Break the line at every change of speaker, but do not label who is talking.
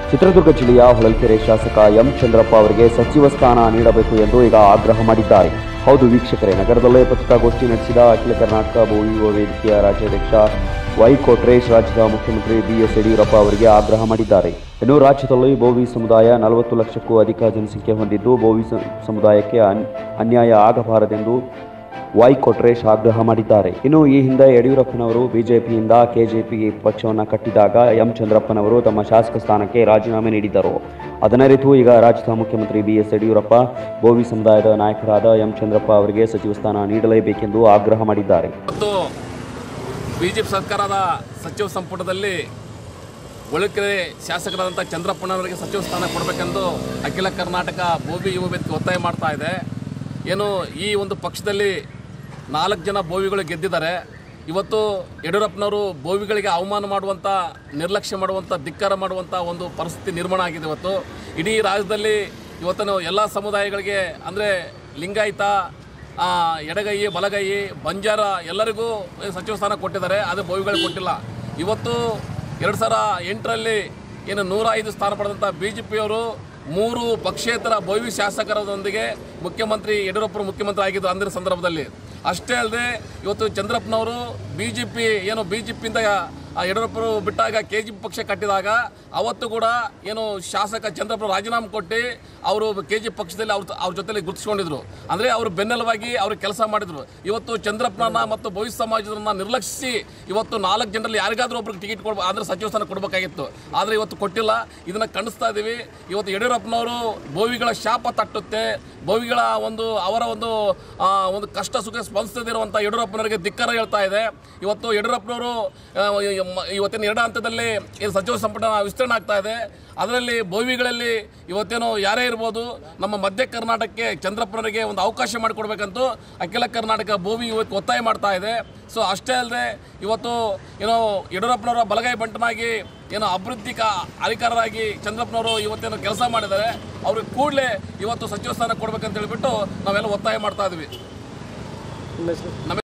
ಚಿತ್ರದುರ್ಗ ಜಿಲ್ಲೆಯ ಹೊಳಲ್ಕೆರೆ ಶಾಸಕ ಎಂ ಚಂದ್ರಪ್ಪ ಅವರಿಗೆ ಸಚಿವ ಸ್ಥಾನ ನೀಡಬೇಕು ಎಂದು ಈಗ ಆಗ್ರಹ ಮಾಡಿದ್ದಾರೆ ಹೌದು ವೀಕ್ಷಕರೇ ನಗರದಲ್ಲೇ ಪತ್ರಿಕಾಗೋಷ್ಠಿ ನಡೆಸಿದ ಅಖಿಲ ಕರ್ನಾಟಕ ಯುವ ವೇದಿಕೆಯ ರಾಜ್ಯಾಧ್ಯಕ್ಷ ವೈ ಕೊಟ್ರೇಶ್ ರಾಜ್ಯದ ಮುಖ್ಯಮಂತ್ರಿ ಬಿಎಸ್ ಯಡಿಯೂರಪ್ಪ ಅವರಿಗೆ ಆಗ್ರಹ ಮಾಡಿದ್ದಾರೆ ಇನ್ನು ರಾಜ್ಯದಲ್ಲಿ ಬೋವಿ ಸಮುದಾಯ ನಲವತ್ತು ಲಕ್ಷಕ್ಕೂ ಅಧಿಕ ಜನಸಂಖ್ಯೆ ಹೊಂದಿದ್ದು ಬೋವಿ ಸ- ಸಮುದಾಯಕ್ಕೆ ಅನ್- ಅನ್ಯಾಯ ಆಗಬಾರದೆಂದು ವೈ ಕೊಟ್ರೇಶ್ ಆಗ್ರಹ ಮಾಡಿದ್ದಾರೆ ಇನ್ನು ಈ ಹಿಂದೆ ಯಡಿಯೂರಪ್ಪನವರು ಬಿಜೆಪಿಯಿಂದ ಕೆಜೆಪಿ ಪಕ್ಷವನ್ನು ಕಟ್ಟಿದಾಗ ಎಂ ಚಂದ್ರಪ್ಪನವರು ತಮ್ಮ ಶಾಸಕ ಸ್ಥಾನಕ್ಕೆ ರಾಜೀನಾಮೆ ನೀಡಿದ್ದರು ಅದನ್ನರಿತು ಈಗ ರಾಜ್ಯದ ಮುಖ್ಯಮಂತ್ರಿ ಬಿಎಸ್ ಯಡಿಯೂರಪ್ಪ ಬೋವಿ ಸಮುದಾಯದ ನಾಯಕರಾದ ಎಂ ಚಂದ್ರಪ್ಪ ಅವರಿಗೆ ಸಚಿವ ಸ್ಥಾನ ನೀಡಲೇಬೇಕೆಂದು ಆಗ್ರಹ ಮಾಡಿದ್ದಾರೆ
ಮತ್ತು ಬಿ ಜೆ ಪಿ ಸರ್ಕಾರದ ಸಚಿವ ಸಂಪುಟದಲ್ಲಿ ಒಳಕೆರೆ ಶಾಸಕರಾದಂಥ ಚಂದ್ರಪ್ಪನವರಿಗೆ ಸಚಿವ ಸ್ಥಾನ ಕೊಡಬೇಕೆಂದು ಅಖಿಲ ಕರ್ನಾಟಕ ಬೋವಿ ಯುವ ವೇದಿಕೆ ಒತ್ತಾಯ ಮಾಡ್ತಾ ಇದೆ ಏನು ಈ ಒಂದು ಪಕ್ಷದಲ್ಲಿ ನಾಲ್ಕು ಜನ ಬೋವಿಗಳು ಗೆದ್ದಿದ್ದಾರೆ ಇವತ್ತು ಯಡಿಯೂರಪ್ಪನವರು ಬೋವಿಗಳಿಗೆ ಅವಮಾನ ಮಾಡುವಂಥ ನಿರ್ಲಕ್ಷ್ಯ ಮಾಡುವಂಥ ಧಿಕ್ಕಾರ ಮಾಡುವಂಥ ಒಂದು ಪರಿಸ್ಥಿತಿ ನಿರ್ಮಾಣ ಆಗಿದೆ ಇವತ್ತು ಇಡೀ ರಾಜ್ಯದಲ್ಲಿ ಇವತ್ತನು ಎಲ್ಲ ಸಮುದಾಯಗಳಿಗೆ ಅಂದರೆ ಲಿಂಗಾಯತ ಆ, ಎಡಗೈ ಬಲಗೈ ಬಂಜಾರ ಎಲ್ಲರಿಗೂ ಸಚಿವ ಸ್ಥಾನ ಕೊಟ್ಟಿದ್ದಾರೆ ಆದರೆ ಬೋವಿಗಳು ಕೊಟ್ಟಿಲ್ಲ ಇವತ್ತು ಎರಡು ಸಾವಿರ ಎಂಟರಲ್ಲಿ ಏನು ನೂರ ಐದು ಸ್ಥಾನ ಪಡೆದಂಥ ಬಿ ಜೆ ಪಿಯವರು ಮೂರು ಪಕ್ಷೇತರ ಬೋವಿ ಶಾಸಕರದೊಂದಿಗೆ ಮುಖ್ಯಮಂತ್ರಿ ಯಡಿಯೂರಪ್ಪರು ಮುಖ್ಯಮಂತ್ರಿ ಆಗಿದ್ದು ಅಂದಿನ ಸಂದರ್ಭದಲ್ಲಿ ಅಷ್ಟೇ ಅಲ್ಲದೆ ಇವತ್ತು ಚಂದ್ರಪ್ಪನವರು ಬಿ ಜೆ ಪಿ ಏನು ಬಿ ಜೆ ಪಿಯಿಂದ ಯಡಿಯೂರಪ್ಪರು ಬಿಟ್ಟಾಗ ಕೆ ಜಿ ಪಕ್ಷ ಕಟ್ಟಿದಾಗ ಅವತ್ತು ಕೂಡ ಏನು ಶಾಸಕ ಚಂದ್ರಪ್ಪ ರಾಜೀನಾಮೆ ಕೊಟ್ಟು ಅವರು ಕೆ ಜಿ ಪಕ್ಷದಲ್ಲಿ ಅವ್ರ ಅವ್ರ ಜೊತೆಲಿ ಗುರುತಿಸ್ಕೊಂಡಿದ್ರು ಅಂದರೆ ಅವರು ಬೆನ್ನೆಲುವಾಗಿ ಅವರು ಕೆಲಸ ಮಾಡಿದ್ರು ಇವತ್ತು ಚಂದ್ರಪ್ಪನನ್ನ ಮತ್ತು ಭವಿಷ್ಯ ಸಮಾಜದನ್ನ ನಿರ್ಲಕ್ಷಿಸಿ ಇವತ್ತು ನಾಲ್ಕು ಜನರಲ್ಲಿ ಯಾರಿಗಾದ್ರೂ ಒಬ್ರಿಗೆ ಟಿಕೆಟ್ ಕೊಡ್ಬೇಕು ಅಂದರೆ ಸಚಿವ ಸ್ಥಾನ ಕೊಡಬೇಕಾಗಿತ್ತು ಆದರೆ ಇವತ್ತು ಕೊಟ್ಟಿಲ್ಲ ಇದನ್ನು ಖಂಡಿಸ್ತಾ ಇದ್ದೀವಿ ಇವತ್ತು ಯಡಿಯೂರಪ್ಪನವರು ಬೋವಿಗಳ ಶಾಪ ತಟ್ಟುತ್ತೆ ಬೋವಿಗಳ ಒಂದು ಅವರ ಒಂದು ಆ, ಒಂದು ಕಷ್ಟ ಸುಖ ಸ್ಪಂದಿಸದಿರುವಂಥ ಯಡಿಯೂರಪ್ಪನವರಿಗೆ ಧಿಕ್ಕಾರ ಹೇಳ್ತಾ ಇದೆ ಇವತ್ತು ಯಡಿಯೂರಪ್ಪನವರು ಆ, ಮ- ಇವತ್ತಿನ ಎರಡು ಹಂತದಲ್ಲಿ ಏನು ಸಚಿವ ಸಂಪುಟ ವಿಸ್ತರಣೆ ಆಗ್ತಾ ಇದೆ ಅದರಲ್ಲಿ ಬೋವಿಗಳಲ್ಲಿ ಇವತ್ತೇನು ಯಾರೇ ಇರ್ಬೋದು ನಮ್ಮ ಮಧ್ಯ ಕರ್ನಾಟಕಕ್ಕೆ ಚಂದ್ರಪ್ಪನವರಿಗೆ ಒಂದು ಅವಕಾಶ ಮಾಡಿಕೊಡ್ಬೇಕಂತೂ ಅಖಿಲ ಕರ್ನಾಟಕ ಬೋವಿ ಇವತ್ತು ಒತ್ತಾಯ ಮಾಡ್ತಾ ಇದೆ ಸೊ ಅಷ್ಟೇ ಅಲ್ಲದೆ ಇವತ್ತು ಏನೋ ಯಡಿಯೂರಪ್ಪನವರ ಬಲಗೈ ಬಂಟನಾಗಿ ಏನೋ ಅಭಿವೃದ್ಧಿ ಕಾ ಅಧಿಕಾರರಾಗಿ ಚಂದ್ರಪ್ಪನವರು ಇವತ್ತೇನು ಕೆಲಸ ಮಾಡಿದ್ದಾರೆ ಅವ್ರಿಗೆ ಕೂಡಲೇ ಇವತ್ತು ಸಚಿವ ಸ್ಥಾನ ಕೊಡ್ಬೇಕಂತ ಹೇಳ್ಬಿಟ್ಟು ನಾವೆಲ್ಲ ಒತ್ತಾಯ ಮಾಡ್ತಾ ಇದ್ವಿ ನಮ್ಮ